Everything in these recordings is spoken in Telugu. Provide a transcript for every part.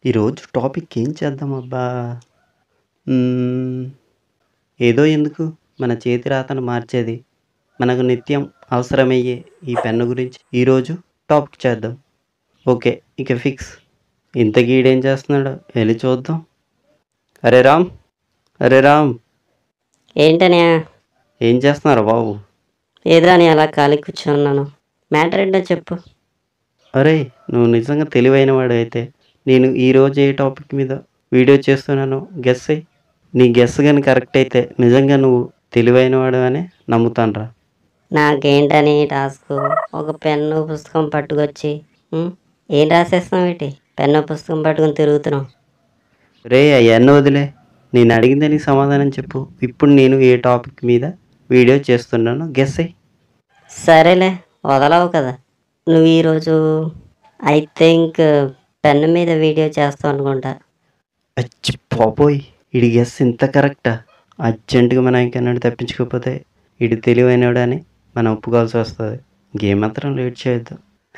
ఈరోజు టాపిక్ ఏం చేద్దాం అబ్బా మ్మ్, ఏదో ఎందుకు మన చేతి రాతను మార్చేది మనకు నిత్యం అవసరమయ్యే ఈ పెన్ను గురించి ఈరోజు టాపిక్ చేద్దాం ఓకే ఇక ఫిక్స్ ఇంతకీ ఈడేం చేస్తున్నాడో వెళ్ళి చూద్దాం అరే రామ్ అరే రామ్ ఏంటనే ఏం చేస్తున్నారు బాబు ఏదో అని అలా ఖాళీ కూర్చున్నాను మ్యాటర్ ఏంటో చెప్పు అరే నువ్వు నిజంగా తెలివైన వాడు అయితే నేను ఈరోజు ఏ టాపిక్ మీద వీడియో చేస్తున్నానో గెస్ అయ్యి నీ గెస్ కానీ కరెక్ట్ అయితే నిజంగా నువ్వు తెలివైన వాడు అని నమ్ముతానురా నాకేంటని టాస్క్ ఒక పెన్ను పుస్తకం పట్టుకొచ్చి ఉం? ఏం రాసేస్తున్నావు ఏంటి పెన్ను పుస్తకం పట్టుకొని తిరుగుతున్నావు రే అవన్నీ వదిలే నేను అడిగిందే నీకు సమాధానం చెప్పు ఇప్పుడు నేను ఏ టాపిక్ మీద వీడియో చేస్తున్నానో గెస్ అయ్యి సరేలే వదలవు కదా నువ్వు ఈరోజు ఐ థింక్ పెన్ను మీద వీడియో చేస్తావు అనుకుంటా అచ్చి పోపోయ్ ఇడి గెస్ ఇంత కరెక్టా అర్జెంటుగా మనం ఇంకన్నాడు తప్పించుకోకపోతే ఇడి తెలివైనడు అని మనం ఒప్పుకోవాల్సి వస్తుంది గేమ్ మాత్రం లేట్ చేయొద్దు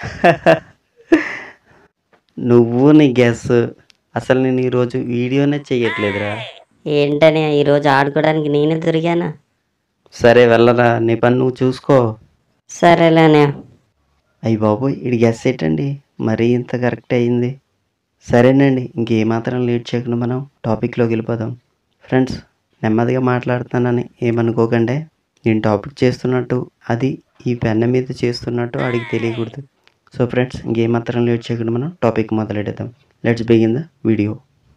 నువ్వు నీ గెస్ అసలు నేను ఈరోజు వీడియోనే చేయట్లేదురా ఏంటని ఈరోజు ఆడుకోవడానికి నేనే దొరికానా సరే వెళ్ళరా నీ పని నువ్వు చూసుకో సరేలేనే అయ్యి బాబోయ్ ఇడి గెస్ ఏంటండి మరీ ఇంత కరెక్ట్ అయ్యింది సరేనండి ఇంకేమాత్రం లేట్ చేయకుండా మనం టాపిక్లోకి వెళ్ళిపోదాం ఫ్రెండ్స్ నెమ్మదిగా మాట్లాడుతున్నానని ఏమనుకోకండి నేను టాపిక్ చేస్తున్నట్టు అది ఈ పెన్న మీద చేస్తున్నట్టు వాడికి తెలియకూడదు సో ఫ్రెండ్స్ ఇంకేమాత్రం లేట్ చేయకుండా మనం టాపిక్ మొదలెడదాం లెట్స్ బిగిన్ ద వీడియో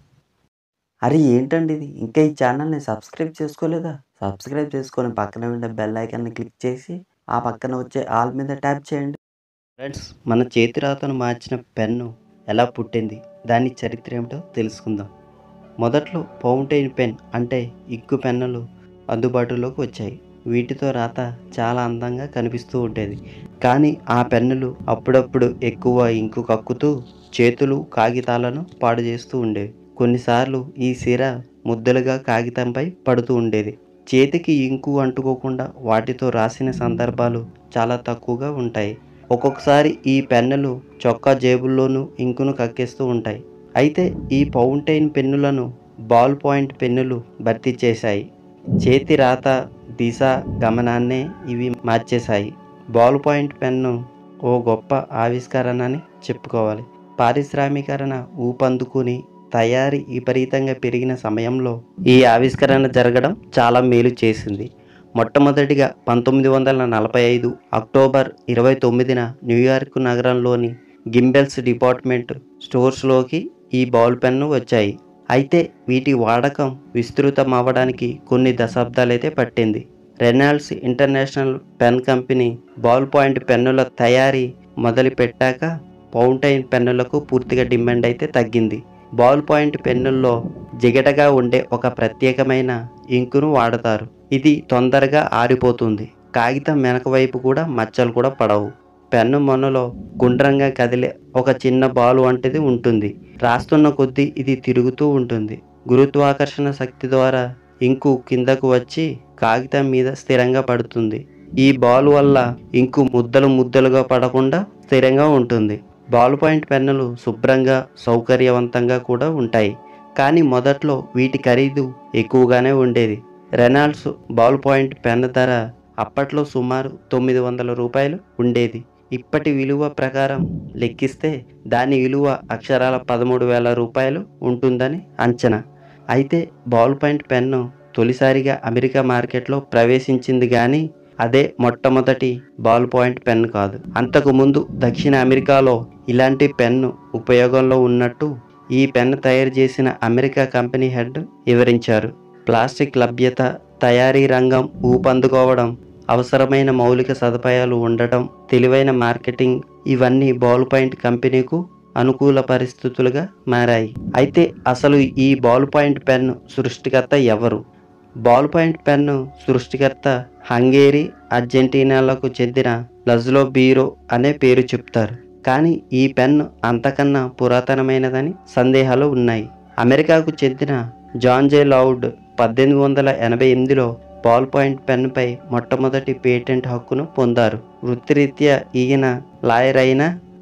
అరే ఏంటండి ఇది ఇంకా ఈ ఛానల్ని సబ్స్క్రైబ్ చేసుకోలేదా సబ్స్క్రైబ్ చేసుకొని పక్కన ఉండే బెల్ ఐకాన్ని క్లిక్ చేసి ఆ పక్కన వచ్చే ఆల్ మీద ట్యాప్ చేయండి ఫ్రెండ్స్ మన చేతి రాతను మార్చిన పెన్ను ఎలా పుట్టింది దాని చరిత్ర ఏమిటో తెలుసుకుందాం మొదట్లో ఫౌంటైన్ పెన్ అంటే ఇగ్గు పెన్నులు అందుబాటులోకి వచ్చాయి వీటితో రాత చాలా అందంగా కనిపిస్తూ ఉండేది కానీ ఆ పెన్నులు అప్పుడప్పుడు ఎక్కువ ఇంకు కక్కుతూ చేతులు కాగితాలను పాడు చేస్తూ ఉండేవి కొన్నిసార్లు ఈ సిర ముద్దలుగా కాగితంపై పడుతూ ఉండేది చేతికి ఇంకు అంటుకోకుండా వాటితో రాసిన సందర్భాలు చాలా తక్కువగా ఉంటాయి ఒక్కొక్కసారి ఈ పెన్నులు చొక్కా జేబుల్లోనూ ఇంకును కక్కేస్తూ ఉంటాయి అయితే ఈ ఫౌంటైన్ పెన్నులను బాల్ పాయింట్ పెన్నులు భర్తీ చేశాయి చేతి రాత దిశ గమనాన్నే ఇవి మార్చేశాయి బాల్ పాయింట్ పెన్ను ఓ గొప్ప ఆవిష్కరణ అని చెప్పుకోవాలి పారిశ్రామీకరణ ఊపందుకుని తయారీ విపరీతంగా పెరిగిన సమయంలో ఈ ఆవిష్కరణ జరగడం చాలా మేలు చేసింది మొట్టమొదటిగా పంతొమ్మిది వందల నలభై ఐదు అక్టోబర్ ఇరవై తొమ్మిదిన న్యూయార్క్ నగరంలోని గింబెల్స్ డిపార్ట్మెంట్ స్టోర్స్లోకి ఈ బాల్ పెన్ను వచ్చాయి అయితే వీటి వాడకం విస్తృతం అవ్వడానికి కొన్ని దశాబ్దాలైతే పట్టింది Reynolds international pen company ball point పెన్నుల తయారీ మొదలుపెట్టాక ఫౌంటైన్ పెన్నులకు పూర్తిగా డిమాండ్ అయితే తగ్గింది బాల్ పాయింట్ పెన్నుల్లో జిగటగా ఉండే ఒక ప్రత్యేకమైన ఇంకును వాడతారు ఇది తొందరగా ఆరిపోతుంది కాగితం వెనక వైపు కూడా మచ్చలు కూడా పడవు పెన్ను మొనలో గుండ్రంగా కదిలే ఒక చిన్న బాల్ వంటిది ఉంటుంది రాస్తున్న కొద్దీ ఇది తిరుగుతూ ఉంటుంది గురుత్వాకర్షణ శక్తి ద్వారా ఇంకు కిందకు వచ్చి కాగితం మీద స్థిరంగా పడుతుంది ఈ బాల్ వల్ల ఇంకు ముద్దలు ముద్దలుగా పడకుండా స్థిరంగా ఉంటుంది బాల్ పాయింట్ పెన్నులు శుభ్రంగా సౌకర్యవంతంగా కూడా ఉంటాయి కానీ మొదట్లో వీటి ఖరీదు ఎక్కువగానే ఉండేది రెనాల్డ్స్ బాల్ పాయింట్ పెన్ ధర అప్పట్లో సుమారు తొమ్మిది వందల రూపాయలు ఉండేది ఇప్పటి విలువ ప్రకారం లెక్కిస్తే దాని విలువ అక్షరాల పదమూడు వేల రూపాయలు ఉంటుందని అంచనా అయితే బాల్ పాయింట్ పెన్ను తొలిసారిగా అమెరికా మార్కెట్లో ప్రవేశించింది కానీ అదే మొట్టమొదటి బాల్ పాయింట్ పెన్ కాదు అంతకుముందు దక్షిణ అమెరికాలో ఇలాంటి పెన్ను ఉపయోగంలో ఉన్నట్టు ఈ పెన్ను తయారు చేసిన అమెరికా కంపెనీ హెడ్ వివరించారు ప్లాస్టిక్ లభ్యత తయారీ రంగం ఊపందుకోవడం అవసరమైన మౌలిక సదుపాయాలు ఉండటం తెలివైన మార్కెటింగ్ ఇవన్నీ బాల్ పాయింట్ కంపెనీకు అనుకూల పరిస్థితులుగా మారాయి అయితే అసలు ఈ బాల్ పాయింట్ పెన్ సృష్టికర్త ఎవరు బాల్ పాయింట్ పెన్ను సృష్టికర్త హంగేరీ అర్జెంటీనాలకు చెందిన లజ్లో బీరో అనే పేరు చెప్తారు కానీ ఈ పెన్ను అంతకన్నా పురాతనమైనదని సందేహాలు ఉన్నాయి అమెరికాకు చెందిన జాన్ జే లౌడ్ పద్దెనిమిది వందల ఎనభై ఎనిమిదిలో బాల్ పాయింట్ పెన్నుపై మొట్టమొదటి పేటెంట్ హక్కును పొందారు వృత్తిరీత్యా ఈయన లాయర్ అయినా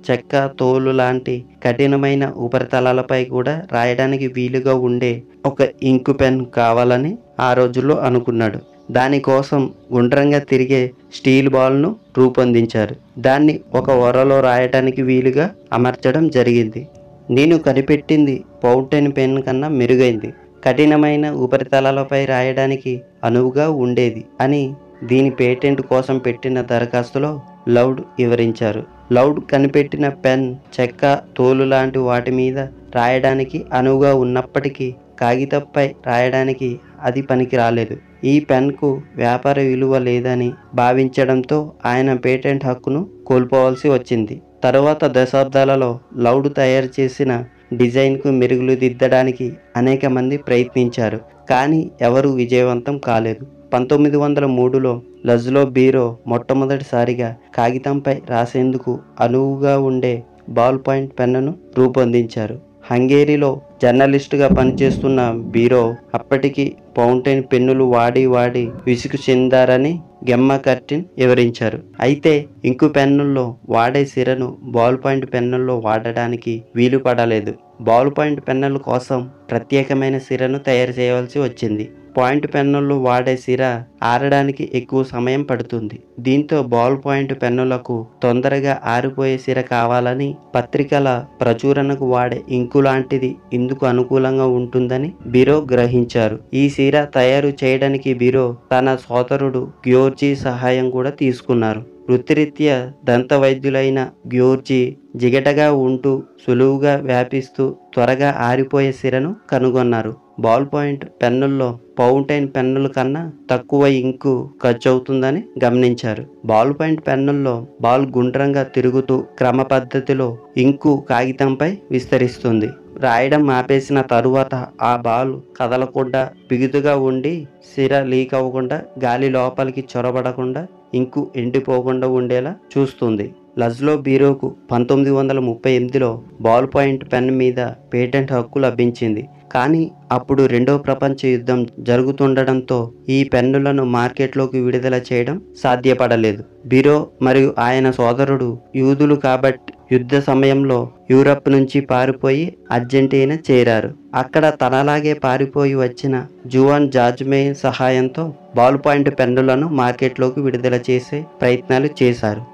చెక్క తోలు లాంటి కఠినమైన ఉపరితలాలపై కూడా రాయడానికి వీలుగా ఉండే ఒక ఇంకు పెన్ కావాలని ఆ రోజుల్లో అనుకున్నాడు దానికోసం గుండ్రంగా తిరిగే స్టీల్ బాల్ను రూపొందించారు దాన్ని ఒక ఒరలో రాయడానికి వీలుగా అమర్చడం జరిగింది నేను కనిపెట్టింది పౌంటైన్ పెన్ కన్నా మెరుగైంది కఠినమైన ఉపరితలాలపై రాయడానికి అనువుగా ఉండేది అని దీని పేటెంట్ కోసం పెట్టిన దరఖాస్తులో లౌడ్ వివరించారు లౌడ్ కనిపెట్టిన పెన్ చెక్క తోలు లాంటి వాటి మీద రాయడానికి అనువుగా ఉన్నప్పటికీ కాగితంపై రాయడానికి అది పనికి రాలేదు ఈ పెన్కు వ్యాపార విలువ లేదని భావించడంతో ఆయన పేటెంట్ హక్కును కోల్పోవాల్సి వచ్చింది తరువాత దశాబ్దాలలో లౌడ్ తయారు చేసిన డిజైన్కు మెరుగులు దిద్దడానికి అనేక మంది ప్రయత్నించారు కానీ ఎవరూ విజయవంతం కాలేదు పంతొమ్మిది వందల మూడులో లజ్లో బీరో మొట్టమొదటిసారిగా కాగితంపై రాసేందుకు అనువుగా ఉండే బాల్ పాయింట్ పెన్నును రూపొందించారు హంగేరీలో జర్నలిస్టుగా పనిచేస్తున్న బీరో అప్పటికి ఫౌంటైన్ పెన్నులు వాడి వాడి విసుగు చెందారని గెమ్మ కర్టిన్ వివరించారు అయితే ఇంకు పెన్నుల్లో వాడే సిరను బాల్ పాయింట్ పెన్నుల్లో వాడడానికి వీలు పడలేదు బాల్ పాయింట్ పెన్నుల కోసం ప్రత్యేకమైన సిరను తయారు చేయవలసి వచ్చింది పాయింట్ పెన్నులు వాడే సిర ఆరడానికి ఎక్కువ సమయం పడుతుంది దీంతో బాల్ పాయింట్ పెన్నులకు తొందరగా ఆరిపోయే సిర కావాలని పత్రికల ప్రచురణకు వాడే ఇంకు లాంటిది ఇందుకు అనుకూలంగా ఉంటుందని బిరో గ్రహించారు ఈ సిర తయారు చేయడానికి బిరో తన సోదరుడు గ్యోర్జీ సహాయం కూడా తీసుకున్నారు వృత్తిరీత్యా దంత వైద్యులైన గ్యోర్జీ జిగటగా ఉంటూ సులువుగా వ్యాపిస్తూ త్వరగా ఆరిపోయే సిరను కనుగొన్నారు బాల్ పాయింట్ పెన్నుల్లో ఫౌంటైన్ పెన్నుల కన్నా తక్కువ ఇంకు ఖర్చు అవుతుందని గమనించారు బాల్ పాయింట్ పెన్నుల్లో బాల్ గుండ్రంగా తిరుగుతూ క్రమ పద్ధతిలో ఇంకు కాగితంపై విస్తరిస్తుంది రాయడం ఆపేసిన తరువాత ఆ బాల్ కదలకుండా బిగుతుగా ఉండి సిర లీక్ అవ్వకుండా గాలి లోపలికి చొరబడకుండా ఇంకు ఎండిపోకుండా ఉండేలా చూస్తుంది లజ్లో బీరోకు పంతొమ్మిది వందల ముప్పై ఎనిమిదిలో బాల్ పాయింట్ పెన్ మీద పేటెంట్ హక్కు లభించింది కానీ అప్పుడు రెండో ప్రపంచ యుద్ధం జరుగుతుండడంతో ఈ పెన్నులను మార్కెట్లోకి విడుదల చేయడం సాధ్యపడలేదు బిరో మరియు ఆయన సోదరుడు యూదులు కాబట్టి యుద్ధ సమయంలో యూరప్ నుంచి పారిపోయి అర్జెంటీనా చేరారు అక్కడ తనలాగే పారిపోయి వచ్చిన జువాన్ జాజ్మే సహాయంతో బాల్ పాయింట్ పెన్నులను మార్కెట్లోకి విడుదల చేసే ప్రయత్నాలు చేశారు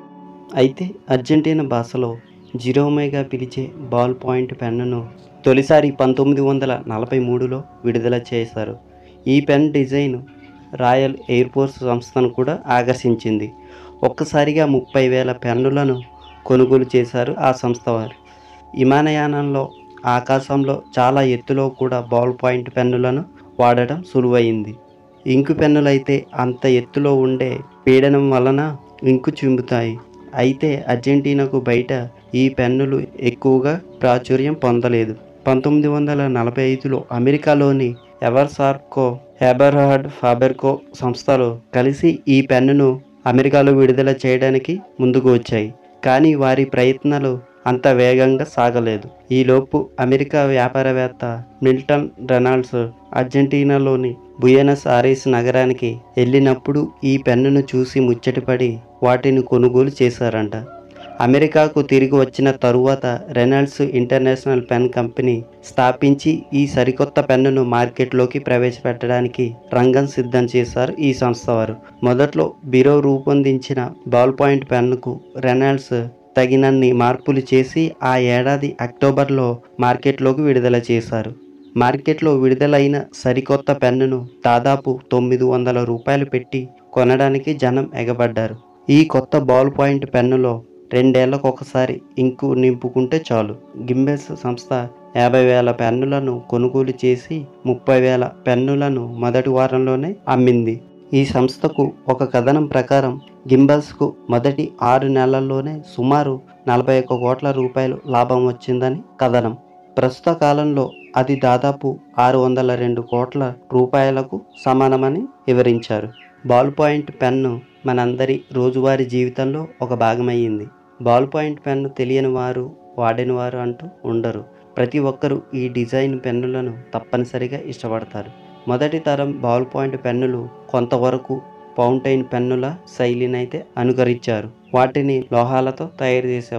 అయితే అర్జెంటీనా భాషలో జిరోమేగా పిలిచే బాల్ పాయింట్ పెన్నును తొలిసారి పంతొమ్మిది వందల నలభై మూడులో విడుదల చేశారు ఈ pen design royal air force సంస్థను కూడా ఆకర్షించింది ఒక్కసారిగా ముప్పై వేల పెన్నులను కొనుగోలు చేశారు ఆ సంస్థ వారు విమానయానంలో ఆకాశంలో చాలా ఎత్తులో కూడా బాల్ పాయింట్ పెన్నులను వాడడం సులువైంది ఇంకు పెన్నులైతే అంత ఎత్తులో ఉండే పీడనం వలన ఇంకు చింపుతాయి అయితే అర్జెంటీనాకు బయట ఈ పెన్నులు ఎక్కువగా ప్రాచుర్యం పొందలేదు పంతొమ్మిది వందల నలభై ఐదులో అమెరికాలోని ఎవర్సార్కో హెబర్హార్డ్ ఫాబెర్కో సంస్థలు కలిసి ఈ పెన్నును అమెరికాలో విడుదల చేయడానికి ముందుకు వచ్చాయి కానీ వారి ప్రయత్నాలు అంత వేగంగా సాగలేదు ఈలోపు అమెరికా వ్యాపారవేత్త మిల్టన్ రెనాల్డ్స్ అర్జెంటీనాలోని బుయనస్ ఆరీస్ నగరానికి వెళ్ళినప్పుడు ఈ పెన్నును చూసి ముచ్చటపడి వాటిని కొనుగోలు చేశారంట అమెరికాకు తిరిగి వచ్చిన తరువాత రెనాల్డ్స్ ఇంటర్నేషనల్ పెన్ కంపెనీ స్థాపించి ఈ సరికొత్త పెన్నును మార్కెట్లోకి ప్రవేశపెట్టడానికి రంగం సిద్ధం చేశారు ఈ సంస్థ వారు మొదట్లో బిరో రూపొందించిన బాల్ పాయింట్ పెన్నుకు రెనాల్డ్స్ తగినన్ని మార్పులు చేసి ఆ ఏడాది అక్టోబర్లో మార్కెట్లోకి విడుదల చేశారు మార్కెట్లో విడుదలైన సరికొత్త పెన్నును దాదాపు తొమ్మిది వందల రూపాయలు పెట్టి కొనడానికి జనం ఎగబడ్డారు ఈ కొత్త బాల్ పాయింట్ పెన్నులో రెండేళ్లకు ఒకసారి ఇంకు నింపుకుంటే చాలు గింబెల్స్ సంస్థ యాభై వేల పెన్నులను కొనుగోలు చేసి ముప్పై వేల పెన్నులను మొదటి వారంలోనే అమ్మింది ఈ సంస్థకు ఒక కథనం ప్రకారం గింబల్స్కు మొదటి ఆరు నెలల్లోనే సుమారు నలభై ఒక్క కోట్ల రూపాయలు లాభం వచ్చిందని కథనం ప్రస్తుత కాలంలో అది దాదాపు ఆరు వందల రెండు కోట్ల రూపాయలకు సమానమని వివరించారు బాల్ పాయింట్ పెన్ను మనందరి రోజువారీ జీవితంలో ఒక భాగమయ్యింది బాల్ పాయింట్ పెన్ను తెలియని వారు వాడని వారు అంటూ ఉండరు ప్రతి ఒక్కరూ ఈ డిజైన్ పెన్నులను తప్పనిసరిగా ఇష్టపడతారు మొదటి తరం బాల్ పాయింట్ పెన్నులు కొంతవరకు ఫౌంటైన్ పెన్నుల శైలినైతే అనుకరించారు వాటిని లోహాలతో తయారు చేసేవారు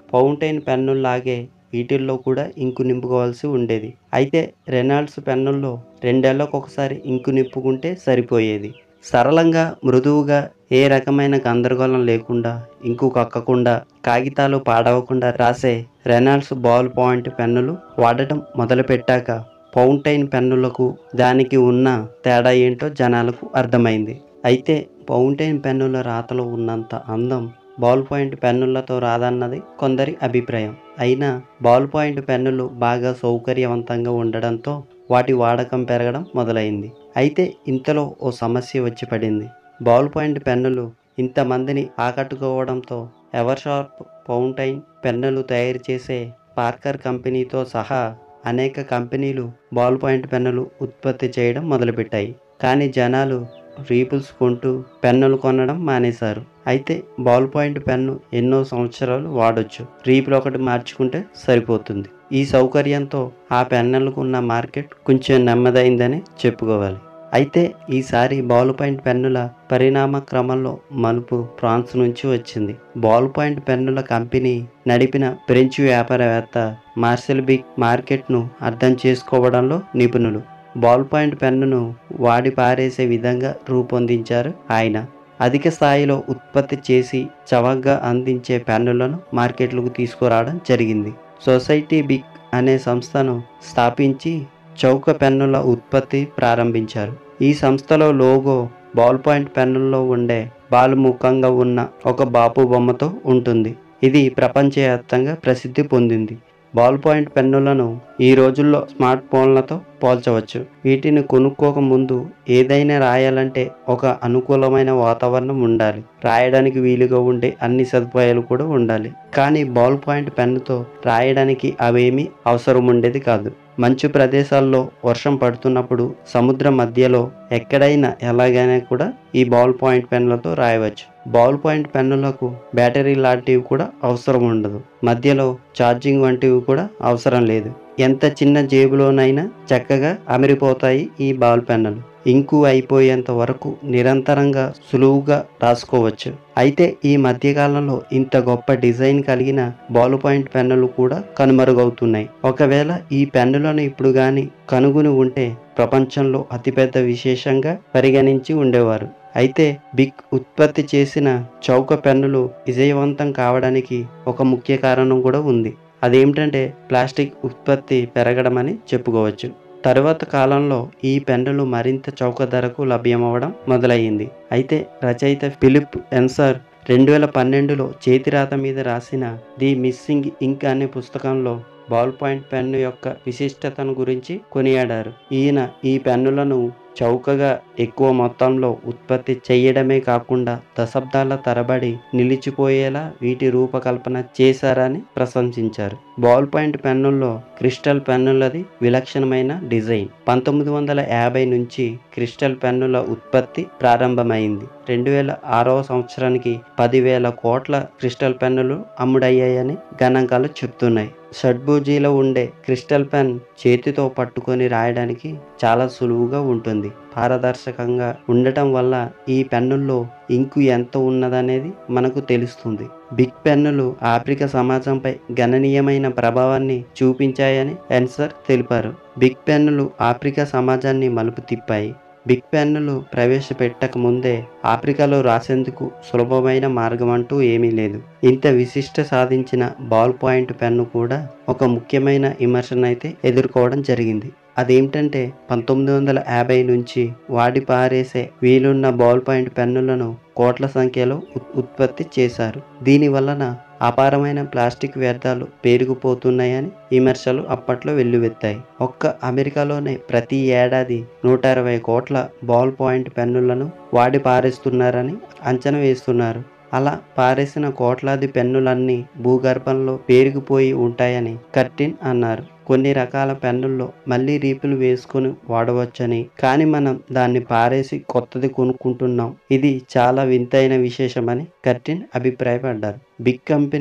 ఫౌంటైన్ పెన్నుల్లాగే వీటిల్లో కూడా ఇంకు నింపుకోవాల్సి ఉండేది అయితే రెనాల్డ్స్ పెన్నుల్లో రెండేళ్లకు ఒకసారి ఇంకు నింపుకుంటే సరిపోయేది సరళంగా మృదువుగా ఏ రకమైన గందరగోళం లేకుండా ఇంకు కక్కకుండా కాగితాలు పాడవకుండా రాసే రెనాల్డ్స్ బాల్ పాయింట్ పెన్నులు వాడటం మొదలుపెట్టాక ఫౌంటైన్ పెన్నులకు దానికి ఉన్న తేడా ఏంటో జనాలకు అర్థమైంది అయితే ఫౌంటైన్ పెన్నుల రాతలో ఉన్నంత అందం బాల్ పాయింట్ పెన్నులతో రాదన్నది కొందరి అభిప్రాయం అయినా బాల్ పాయింట్ పెన్నులు బాగా సౌకర్యవంతంగా ఉండడంతో వాటి వాడకం పెరగడం మొదలైంది అయితే ఇంతలో ఓ సమస్య వచ్చి పడింది బాల్ పాయింట్ పెన్నులు ఇంతమందిని ఆకట్టుకోవడంతో ఎవర్షార్ప్ ఫౌంటైన్ పెన్నులు తయారు చేసే పార్కర్ కంపెనీతో సహా అనేక కంపెనీలు బాల్ పాయింట్ పెన్నులు ఉత్పత్తి చేయడం మొదలుపెట్టాయి కానీ జనాలు రీపుల్స్ కొంటూ పెన్నులు కొనడం మానేశారు అయితే బాల్ పాయింట్ పెన్ను ఎన్నో సంవత్సరాలు వాడొచ్చు రీపుల్ ఒకటి మార్చుకుంటే సరిపోతుంది ఈ సౌకర్యంతో ఆ పెన్నులకు ఉన్న మార్కెట్ కొంచెం నెమ్మదైందని చెప్పుకోవాలి అయితే ఈసారి బాల్ పాయింట్ పెన్నుల పరిణామ క్రమంలో మలుపు ఫ్రాన్స్ నుంచి వచ్చింది బాల్ పాయింట్ పెన్నుల కంపెనీ నడిపిన ఫ్రెంచ్ వ్యాపారవేత్త మార్సెల్ బిగ్ మార్కెట్ను అర్థం చేసుకోవడంలో నిపుణులు బాల్ పాయింట్ పెన్నును వాడి పారేసే విధంగా రూపొందించారు ఆయన అధిక స్థాయిలో ఉత్పత్తి చేసి చవకగా అందించే పెన్నులను మార్కెట్లకు తీసుకురావడం జరిగింది సొసైటీ బిగ్ అనే సంస్థను స్థాపించి చౌక పెన్నుల ఉత్పత్తి ప్రారంభించారు ఈ సంస్థలో లోగో బాల్ పాయింట్ పెన్నుల్లో ఉండే బాల్ ముఖంగా ఉన్న ఒక బాపు బొమ్మతో ఉంటుంది ఇది ప్రపంచవ్యాప్తంగా ప్రసిద్ధి పొందింది బాల్ పాయింట్ పెన్నులను ఈ రోజుల్లో స్మార్ట్ ఫోన్లతో పోల్చవచ్చు వీటిని కొనుక్కోక ముందు ఏదైనా రాయాలంటే ఒక అనుకూలమైన వాతావరణం ఉండాలి రాయడానికి వీలుగా ఉండే అన్ని సదుపాయాలు కూడా ఉండాలి కానీ బాల్ పాయింట్ పెన్నుతో రాయడానికి అవేమీ అవసరం ఉండేది కాదు మంచు ప్రదేశాల్లో వర్షం పడుతున్నప్పుడు సముద్రం మధ్యలో ఎక్కడైనా ఎలాగైనా కూడా ఈ బాల్ పాయింట్ పెన్నులతో రాయవచ్చు బాల్ పాయింట్ పెన్నులకు బ్యాటరీ లాంటివి కూడా అవసరం ఉండదు మధ్యలో ఛార్జింగ్ వంటివి కూడా అవసరం లేదు ఎంత చిన్న జేబులోనైనా చక్కగా అమిరిపోతాయి ఈ బాల్ పెన్నులు ఇంకు అయిపోయేంత వరకు నిరంతరంగా సులువుగా రాసుకోవచ్చు అయితే ఈ మధ్యకాలంలో ఇంత గొప్ప డిజైన్ కలిగిన బాల్ పాయింట్ పెన్నులు కూడా కనుమరుగవుతున్నాయి ఒకవేళ ఈ పెన్నులను ఇప్పుడు కానీ కనుగొని ఉంటే ప్రపంచంలో అతిపెద్ద విశేషంగా పరిగణించి ఉండేవారు అయితే బిగ్ ఉత్పత్తి చేసిన చౌక పెన్నులు విజయవంతం కావడానికి ఒక ముఖ్య కారణం కూడా ఉంది అదేమిటంటే ప్లాస్టిక్ ఉత్పత్తి పెరగడమని చెప్పుకోవచ్చు తరువాత కాలంలో ఈ పెన్నులు మరింత చౌక ధరకు లభ్యమవడం మొదలయ్యింది అయితే రచయిత ఫిలిప్ ఎన్సర్ రెండు వేల పన్నెండులో చేతిరాత మీద రాసిన ది మిస్సింగ్ ఇంక్ అనే పుస్తకంలో బాల్ పాయింట్ పెన్ను యొక్క విశిష్టతను గురించి కొనియాడారు ఈయన ఈ పెన్నులను చౌకగా ఎక్కువ మొత్తంలో ఉత్పత్తి చేయడమే కాకుండా దశాబ్దాల తరబడి నిలిచిపోయేలా వీటి రూపకల్పన చేశారని ప్రశంసించారు బాల్ పాయింట్ పెన్నుల్లో క్రిస్టల్ పెన్నులది విలక్షణమైన డిజైన్ పంతొమ్మిది వందల యాభై నుంచి క్రిస్టల్ పెన్నుల ఉత్పత్తి ప్రారంభమైంది రెండు వేల ఆరవ సంవత్సరానికి పదివేల కోట్ల క్రిస్టల్ పెన్నులు అమ్ముడయ్యాయని గణాంకాలు చెప్తున్నాయి షడ్భుజీలో ఉండే క్రిస్టల్ పెన్ చేతితో పట్టుకొని రాయడానికి చాలా సులువుగా ఉంటుంది పారదర్శకంగా ఉండటం వల్ల ఈ పెన్నుల్లో ఇంకు ఎంత ఉన్నదనేది మనకు తెలుస్తుంది బిగ్ పెన్నులు ఆఫ్రికా సమాజంపై గణనీయమైన ప్రభావాన్ని చూపించాయని ఎన్సర్ తెలిపారు బిగ్ పెన్నులు ఆఫ్రికా సమాజాన్ని మలుపు తిప్పాయి బిగ్ పెన్నులు ప్రవేశపెట్టక ముందే ఆఫ్రికాలో రాసేందుకు సులభమైన మార్గం అంటూ ఏమీ లేదు ఇంత విశిష్ట సాధించిన బాల్ పాయింట్ పెన్ను కూడా ఒక ముఖ్యమైన విమర్శన అయితే ఎదుర్కోవడం జరిగింది అదేమిటంటే పంతొమ్మిది వందల యాభై నుంచి వాడి పారేసే వీలున్న బాల్ పాయింట్ పెన్నులను కోట్ల సంఖ్యలో ఉత్- ఉత్పత్తి చేశారు దీని వలన అపారమైన ప్లాస్టిక్ వ్యర్థాలు పేరుకుపోతున్నాయని విమర్శలు అప్పట్లో వెల్లువెత్తాయి ఒక్క అమెరికాలోనే ప్రతి ఏడాది నూట అరవై కోట్ల బాల్ పాయింట్ పెన్నులను వాడి పారేస్తున్నారని అంచనా వేస్తున్నారు అలా పారేసిన కోట్లాది పెన్నులన్నీ భూగర్భంలో పేరుకుపోయి ఉంటాయని కర్టిన్ అన్నారు కొన్ని రకాల పెన్నుల్లో మళ్ళీ రీపులు వేసుకుని వాడవచ్చని కానీ మనం దాన్ని పారేసి కొత్తది కొనుక్కుంటున్నాం ఇది చాలా వింతైన విశేషమని కర్టిన్ అభిప్రాయపడ్డారు Bic company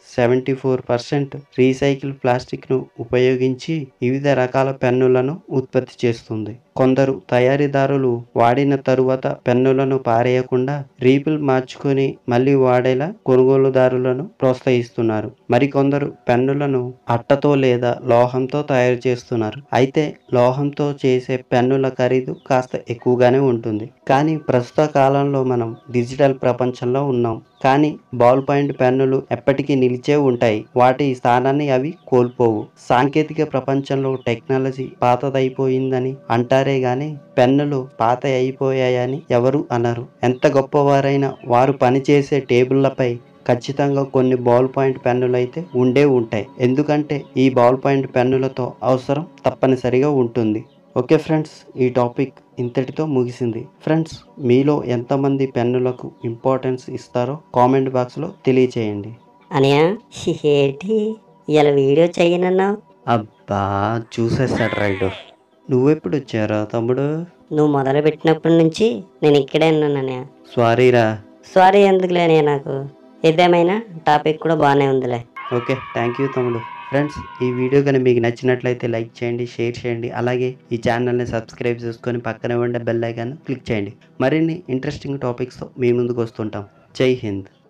seventy four percent recycle ప్లాస్టిక్ను ఉపయోగించి వివిధ రకాల పెన్నులను ఉత్పత్తి చేస్తుంది కొందరు తయారీదారులు వాడిన తరువాత పెన్నులను పారేయకుండా రీఫిల్ మార్చుకొని మళ్ళీ వాడేలా కొనుగోలుదారులను ప్రోత్సహిస్తున్నారు మరికొందరు పెన్నులను అట్టతో లేదా లోహంతో తయారు చేస్తున్నారు అయితే లోహంతో చేసే పెన్నుల ఖరీదు కాస్త ఎక్కువగానే ఉంటుంది కానీ ప్రస్తుత కాలంలో మనం డిజిటల్ ప్రపంచంలో ఉన్నాం కానీ బాల్ పాయింట్ పెన్నులు ఎప్పటికీ నిలిచే ఉంటాయి వాటి స్థానాన్ని అవి కోల్పోవు సాంకేతిక ప్రపంచంలో టెక్నాలజీ పాతదైపోయిందని అంటారే గాని పెన్నులు పాత అయిపోయాయని ఎవరు అనరు ఎంత గొప్పవారైనా వారు పనిచేసే టేబుళ్లపై ఖచ్చితంగా కొన్ని బాల్ పాయింట్ పెన్నులు అయితే ఉండే ఉంటాయి ఎందుకంటే ఈ బాల్ పాయింట్ పెన్నులతో అవసరం తప్పనిసరిగా ఉంటుంది ఓకే ఫ్రెండ్స్ ఈ టాపిక్ ఇంతటితో ముగిసింది ఫ్రెండ్స్ మీలో ఎంతమంది పెన్నులకు ఇంపార్టెన్స్ ఇస్తారో కామెంట్ బాక్స్లో తెలియచేయండి అనియా ఏంటి ఇలా వీడియో చెయ్యనన్నావు అబ్బా చూసేస్తాడు రైడు నువ్వెప్పుడు వచ్చారా తమ్ముడు నువ్వు మొదలు పెట్టినప్పటి నుంచి నేను ఇక్కడే ఉన్నాను అనియా సారీరా సారీ ఎందుకులేనే నాకు ఏదేమైనా టాపిక్ కూడా బాగానే ఉందిలే ఓకే థ్యాంక్ యూ తమ్ముడు ఫ్రెండ్స్ ఈ వీడియో కానీ మీకు నచ్చినట్లయితే లైక్ చేయండి షేర్ చేయండి అలాగే ఈ ఛానల్ని సబ్స్క్రైబ్ చేసుకొని పక్కనే ఉండే బెల్ ఐకాన్ క్లిక్ చేయండి మరిన్ని ఇంట్రెస్టింగ్ టాపిక్స్తో మీ ముందుకు వస్తుంటాం జై హింద్